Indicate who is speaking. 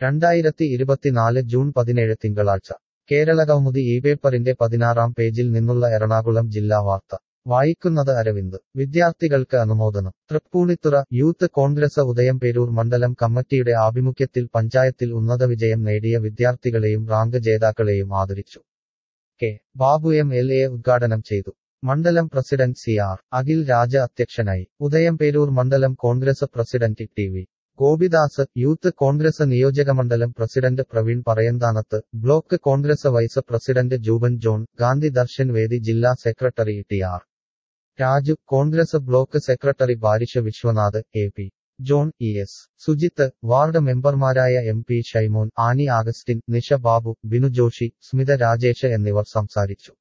Speaker 1: രണ്ടായിരത്തി ഇരുപത്തിനാല് ജൂൺ പതിനേഴ് തിങ്കളാഴ്ച കേരളകൗമുദി ഈ പേപ്പറിന്റെ പതിനാറാം പേജിൽ നിന്നുള്ള എറണാകുളം ജില്ലാ വാർത്ത വായിക്കുന്നത് അരവിന്ദ് വിദ്യാർത്ഥികൾക്ക് അനുമോദനം തൃപ്പൂണിത്തുറ യൂത്ത് കോൺഗ്രസ് ഉദയംപേരൂർ മണ്ഡലം കമ്മിറ്റിയുടെ ആഭിമുഖ്യത്തിൽ പഞ്ചായത്തിൽ ഉന്നത വിജയം നേടിയ വിദ്യാർത്ഥികളെയും റാങ്ക് ജേതാക്കളെയും ആദരിച്ചു K Babu M L A ഉദ്ഘാടനം ചെയ്തു മണ്ഡലം president C R Akhil Raja അധ്യക്ഷനായി ഉദയംപേരൂർ മണ്ഡലം Congress president T V Gopidas youth Congress നിയോജകമണ്ഡലം president Praveen Parayanthanath block Congress vice president Juban John Gandhi Darshan Vedi ജില്ലാ secretary T R Raju Congress block secretary Barisha Viswanath A P John E S Sujith ward മെമ്പർമാരായ M P Shaimon Annie Augustine Nisha Babu Binu Joshy Smitha Rajesh എന്നിവർ സംസാരിച്ചു